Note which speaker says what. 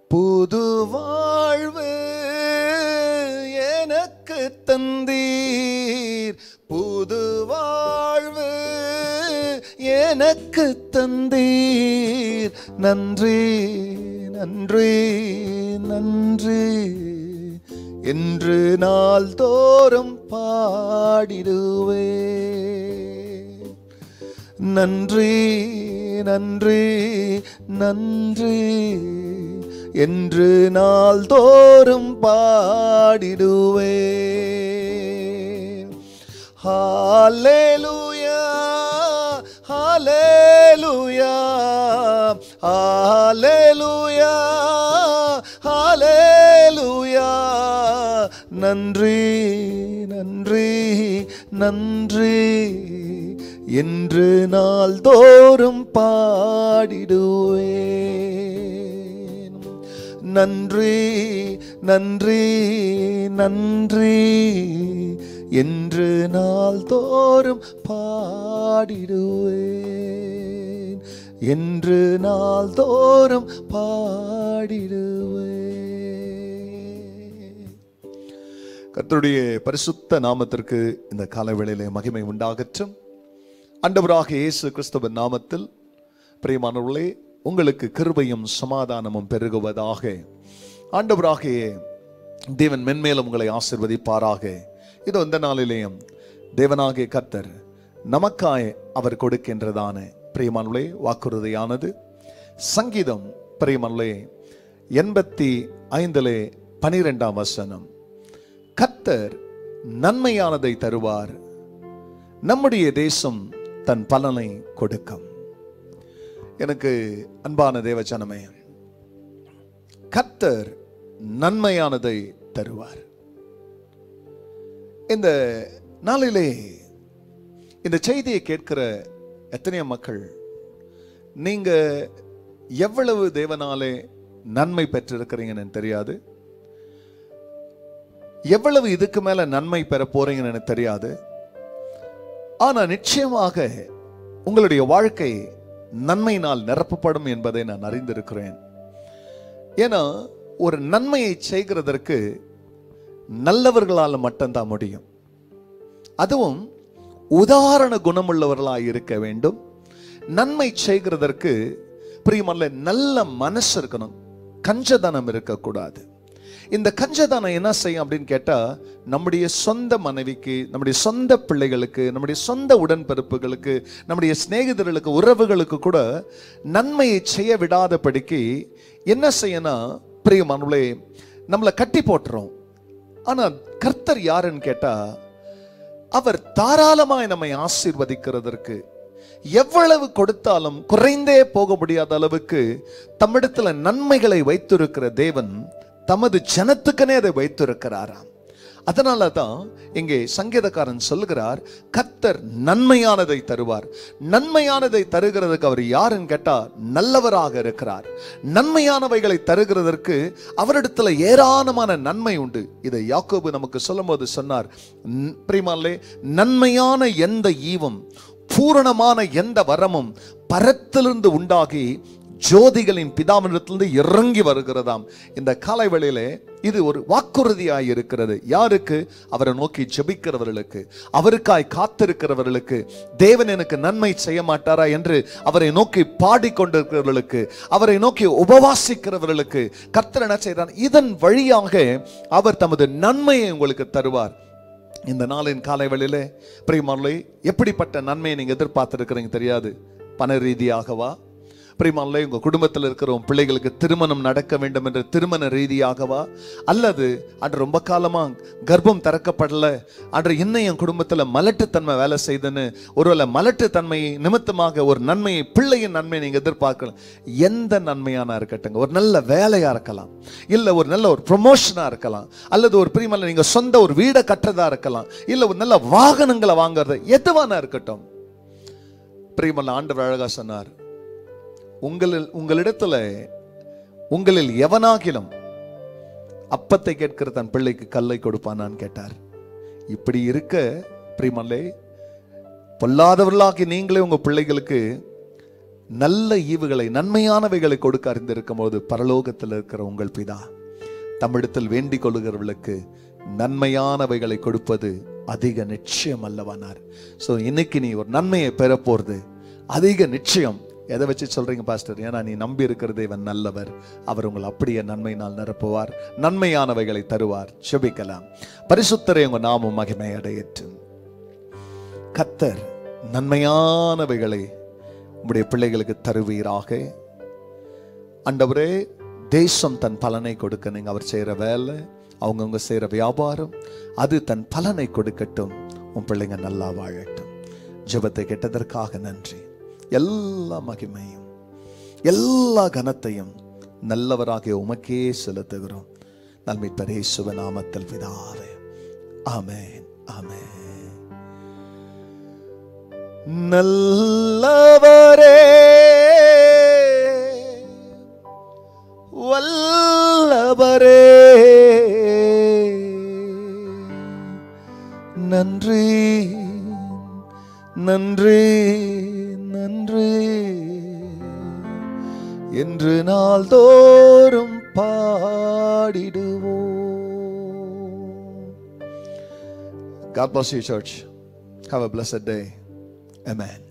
Speaker 1: புது வாழ்வு எனக்கு தந்தீர் புது வாழ்வு எனக்கு தந்தீர் நன்றி நன்றி நன்றி என்று நாள் தோறும் பாடிடுவே நன்றி நன்றி நன்றி என்று நாள் தோறும் பாடிடுவே ஹalleluya ஹalleluya ஹalleluya ஹalleluya நன்றி நன்றி நன்றி என்று நாள் தோறும் பாடிடுவேன் நன்றி நன்றி நன்றி என்று நாள் தோறும் பாடிடுவேன் என்று நாள் தோறும் பாடிடுவேன் கர்த்தருடைய பரிசுத்த நாமத்திற்கு இந்த காலவேளையிலே மகிமை உண்டாகட்டும் ஆண்டவராக இயேசு கிறிஸ்துவின் நாமத்தில் பிரியமானவர்களே உங்களுக்கு கிருபையும் சமாதானமும் பெருகுவதாக ஆண்டவராகிய தேவன் மென்மேலும் உங்களை ஆசிர்வதிப்பாராக இதோ இந்த நாளிலேயும் தேவனாகிய கர்த்தர் நமக்காய் அவர் கொடுக்கின்றதான பிரியமானவர்களே வாக்குறுதியானது சங்கீதம் பிரியமானவர்களே எண்பத்தி ஐந்திலே பனிரெண்டாம் வசனம் கர்த்தர் நன்மையானதை தருவார் நம்முடைய தேசம் தன் பலனை கொடுக்கும் எனக்கு அன்பான தேவச்சனமே கர்த்தர் நன்மையானதை தருவார் இந்த நாளிலே இந்த செய்தியை கேட்கிற எத்தனையோ மக்கள் நீங்க எவ்வளவு தேவனாலே நன்மை பெற்றிருக்கிறீங்கன்னு எனக்கு தெரியாது எவ்வளவு இதுக்கு மேல நன்மை பெற போறீங்கன்னு எனக்கு தெரியாது ஆனா நிச்சயமாக உங்களுடைய வாழ்க்கை நன்மையினால் நிரப்பப்படும் என்பதை நான் அறிந்திருக்கிறேன் ஏன்னா ஒரு நன்மையை செய்கிறதற்கு நல்லவர்களால் மட்டும்தான் முடியும் அதுவும் உதாரண குணமுள்ளவர்களாய் இருக்க வேண்டும் நன்மை செய்கிறதற்கு பிரியமல்ல நல்ல மனசு இருக்கணும் கஞ்சதனம் இருக்கக்கூடாது இந்த கஞ்சதானம் என்ன செய்யும் அப்படின்னு கேட்டா நம்முடைய சொந்த மனைவிக்கு நம்முடைய சொந்த பிள்ளைகளுக்கு நம்முடைய சொந்த உடன்பிறப்புகளுக்கு நம்முடைய சிநேகிதர்களுக்கு உறவுகளுக்கு கூட நன்மையை செய்ய விடாதபடிக்கு என்ன செய்யணும் பிரியமானவளே நம்மளை கட்டி போட்டுரும் ஆனா கர்த்தர் யாருன்னு கேட்டா அவர் தாராளமாய் நம்மை ஆசீர்வதிக்கிறதற்கு எவ்வளவு கொடுத்தாலும் குறைந்தே போக முடியாத அளவுக்கு தம்மிடத்துல நன்மைகளை வைத்திருக்கிற தேவன் தமது ஜனத்துக்கனே அதை வைத்திருக்கிறாராம் அதனால தான் இங்கே சங்கீதக்காரன் சொல்லுகிறார் கர்த்தர் நன்மையானதை தருவார் நன்மையானதை தருகிறதுக்கு அவர் யாருன்னு கேட்டா நல்லவராக இருக்கிறார் நன்மையானவைகளை தருகிறதற்கு அவரிடத்துல ஏராளமான நன்மை உண்டு இதை யாக்கோபு நமக்கு சொல்லும்போது சொன்னார் "ந- பிரியமானே நன்மையான எந்த ஈவும் பூரணமான எந்த வரமும் பரத்திலிருந்து உண்டாகி ஜோதிகளின் பிதாவினிடத்திலிருந்து இறங்கி வருகிறதாம் இந்த காலை வேளையிலே இது ஒரு வாக்குறுதியாய் இருக்கிறது யாருக்கு அவரை நோக்கி ஜெபிக்கிறவர்களுக்கு அவருக்காய் காத்திருக்கிறவர்களுக்கு தேவன் எனக்கு நன்மை செய்ய மாட்டாரா என்று அவரை நோக்கி பாடிக்கொண்டிருக்கிறவர்களுக்கு அவரை நோக்கி உபவாசிக்கிறவர்களுக்கு கர்த்தர் என்ன செய்கிறார் இதன் வழியாக அவர் தமது நன்மையை உங்களுக்கு தருவார் இந்த நாளின் காலை வேளையிலே பிரியமானே எப்படிப்பட்ட நன்மையை நீங்க எதிர்பார்த்திருக்கிறீங்க தெரியாது பண ரீதியாகவா பிரியமானே உங்க குடும்பத்தில் இருக்கிற உன் பிள்ளைகளுக்கு திருமணம் நடக்க வேண்டும் என்ற திருமண ரீதியாகவா அல்லது அன்று ரொம்ப காலமா கர்ப்பம் திறக்கப்படல அன்று இன்னும் என் குடும்பத்துல மலட்டுத்தன்மை வேலை செய்துன்னு ஒருவேளை மலட்டுத்தன்மை நிமித்தமாக ஒரு நன்மையை பிள்ளையின் நன்மையை நீங்க எதிர்பார்க்கலாம் எந்த நன்மையான இருக்கட்டுங்க ஒரு நல்ல வேலையா இருக்கலாம் இல்ல ஒரு நல்ல ஒரு ப்ரொமோஷனா இருக்கலாம் அல்லது ஒரு பிரியமல்ல நீங்க சொந்த ஒரு வீடை கட்டுறதா இருக்கலாம் இல்ல ஒரு நல்ல வாகனங்களை வாங்குறது எதுவானா இருக்கட்டும் பிரியமல்ல ஆண்டவர் அழகா சொன்னார் உங்களில் உங்களிடத்துல உங்களில் எவனாகிலும் அப்பத்தை கேட்கிற தன் பிள்ளைக்கு கல்லை கொடுப்பானான்னு கேட்டார் இப்படி இருக்க பிரியமல்லே பொல்லாதவர்களாகி நீங்களே உங்க பிள்ளைகளுக்கு நல்ல ஈவுகளை நன்மையானவைகளை கொடுக்க அறிந்திருக்கும் போது பரலோகத்தில் இருக்கிற உங்கள் பிதா தமிழத்தில் வேண்டிக் கொள்ளுகிறவர்களுக்கு நன்மையானவைகளை கொடுப்பது அதிக நிச்சயம் அல்லவானார் ஸோ இன்னைக்கு நீ ஒரு நன்மையை பெற போறது அதிக நிச்சயம் எதை வச்சு சொல்றீங்க பாஸ்டர் ஏன்னா நீ நம்பி இருக்கிற தேவன் நல்லவர் அவர் உங்களை அப்படியே நன்மையினால் நிரப்புவார் நன்மையானவைகளை தருவார் செபிக்கலாம் பரிசுத்தரை உங்க நாமும் மகிமை அடையட்டும் கத்தர் நன்மையானவைகளை உம்முடைய பிள்ளைகளுக்கு தருவீராக ஆண்டவரே தேசம் தன் பலனை கொடுக்க நீங்க அவர் செய்யற வேலை அவங்கவுங்க செய்யற வியாபாரம் அது தன் பலனை கொடுக்கட்டும் உன் பிள்ளைங்க நல்லா வாழட்டும் ஜெபத்தை கேட்டதற்காக நன்றி எல்லா மகிமையும் எல்லா கனத்தையும் நல்லவராகிய உமக்கே செலுத்துகிறோம் நல்மீட்பர் இயேசுவ நாமத்தில் பிதாவே ஆமென் ஆமென் நல்லவரே வல்லவரே நன்றி நன்றி நன்றி என்று நாள்தோறும் பாடிடுவோம் God bless you, church. Have a blessed day. Amen.